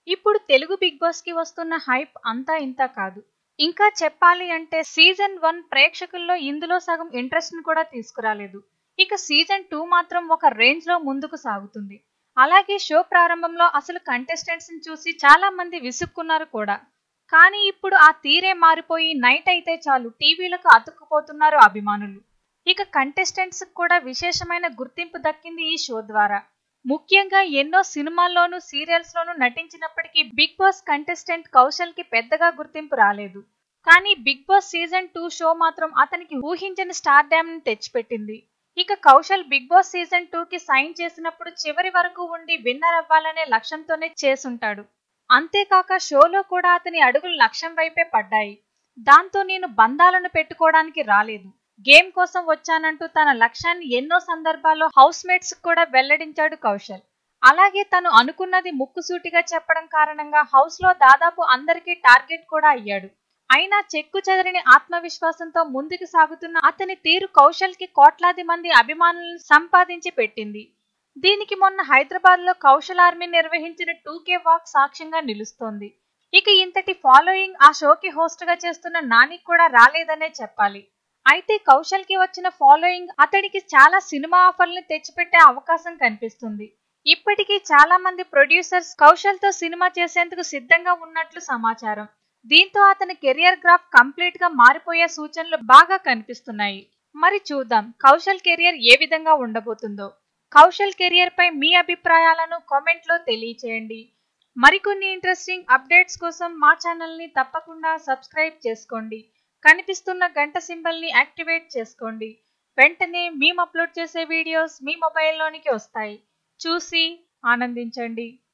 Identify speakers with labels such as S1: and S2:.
S1: ఇప్పుడు Telugu big boss కి వస్తున్న హైప్ అంతా ఇంత కాదు ఇంకా చెప్పాలి అంటే సీజన్ వన్ ప్రేక్షకుల్లో ఇందులో సగం ఇంట్రెస్ట్ ను కూడా తీసుకురాలేదు ఇక సీజన్ టూ మాత్రం ఒక రేంజ్ లో ముందుకు సాగుతుంది అలాగే షో ప్రారంభంలో అసలు కంటెస్టెంట్స్ ని చూసి చాలా మంది విసుక్కున్నారు కూడా కానీ ఇప్పుడు ఆ తీరే మారిపోయి నైట్ అయితే చాలు టీవీలకు అతుక్కుపోతున్నారు అభిమానులు ఇక కంటెస్టెంట్స్ కూడా విశేషమైన గుర్తింపు దక్కింది ఈ షో ద్వారా ముఖ్యంగా ఎన్నో సినిమాల్లోనూ సీరియల్స్ లోనూ నటించినప్పటికీ బిగ్ బాస్ కంటెస్టెంట్ కౌశల్ కి పెద్దగా గుర్తింపు రాలేదు కానీ Big Boss season two show మాత్రం అతనికి ఊహించని స్టార్ డ్యామ్ ని తెచ్చిపెట్టింది ఇక Kaushal Big Boss season two కి సైన్ చేసినప్పుడు చివరి వరకు ఉండి విన్నర్ అవ్వాలనే లక్ష్యంతోనే చేసుంటాడు అంతేకాక షోలో కూడా అతని అడుగులు లక్ష్యం వైపే పడ్డాయి దాంతో నేను బంధాలను పెట్టుకోవడానికి రాలేదు గేమ్ కోసం వచ్చానంటూ తన లక్ష్యాన్ని ఎన్నో సందర్భాల్లో హౌస్ మేట్స్ కూడా వెల్లడించాడు కౌశల్ అలాగే తను అనుకున్నది ముక్కుసూటిగా చెప్పడం కారణంగా హౌస్ లో దాదాపు అందరికీ టార్గెట్ కూడా అయ్యాడు అయినా చెక్కు చెదరని ఆత్మవిశ్వాసంతో ముందుకు సాగుతున్న అతని తీరు కౌశల్ కి కోట్లాది మంది అభిమానులను సంపాదించి పెట్టింది దీనికి మొన్న హైదరాబాద్ లో కౌశల్ ఆర్మీ నిర్వహించిన టూకే వాక్ సాక్ష్యంగా నిలుస్తోంది ఇక ఇంతటి ఫాలోయింగ్ ఆ షోకి హోస్ట్ గా చేస్తున్న నానికి కూడా రాలేదనే చెప్పాలి అయితే కౌశల్ కి వచ్చిన ఫాలోయింగ్ అతడికి చాలా సినిమా ఆఫర్లను తెచ్చిపెట్టే అవకాశం కనిపిస్తుంది ఇప్పటికీ చాలా మంది ప్రొడ్యూసర్స్ కౌశల్ తో సినిమా చేసేందుకు సిద్ధంగా ఉన్నట్లు సమాచారం దీంతో అతని కెరియర్ గ్రాఫ్ కంప్లీట్ గా మారిపోయే సూచనలు బాగా కనిపిస్తున్నాయి మరి చూద్దాం కౌశల్ కెరియర్ ఏ విధంగా ఉండబోతుందో కౌశల్ కెరియర్ పై మీ అభిప్రాయాలను కామెంట్ లో తెలియచేయండి మరికొన్ని ఇంట్రెస్టింగ్ అప్డేట్స్ కోసం మా ఛానల్ ని తప్పకుండా సబ్స్క్రైబ్ చేసుకోండి కనిపిస్తున్న గంట సింబల్ ని యాక్టివేట్ చేసుకోండి వెంటనే మేము అప్లోడ్ చేసే వీడియోస్ మీ మొబైల్లోనికి వస్తాయి చూసి ఆనందించండి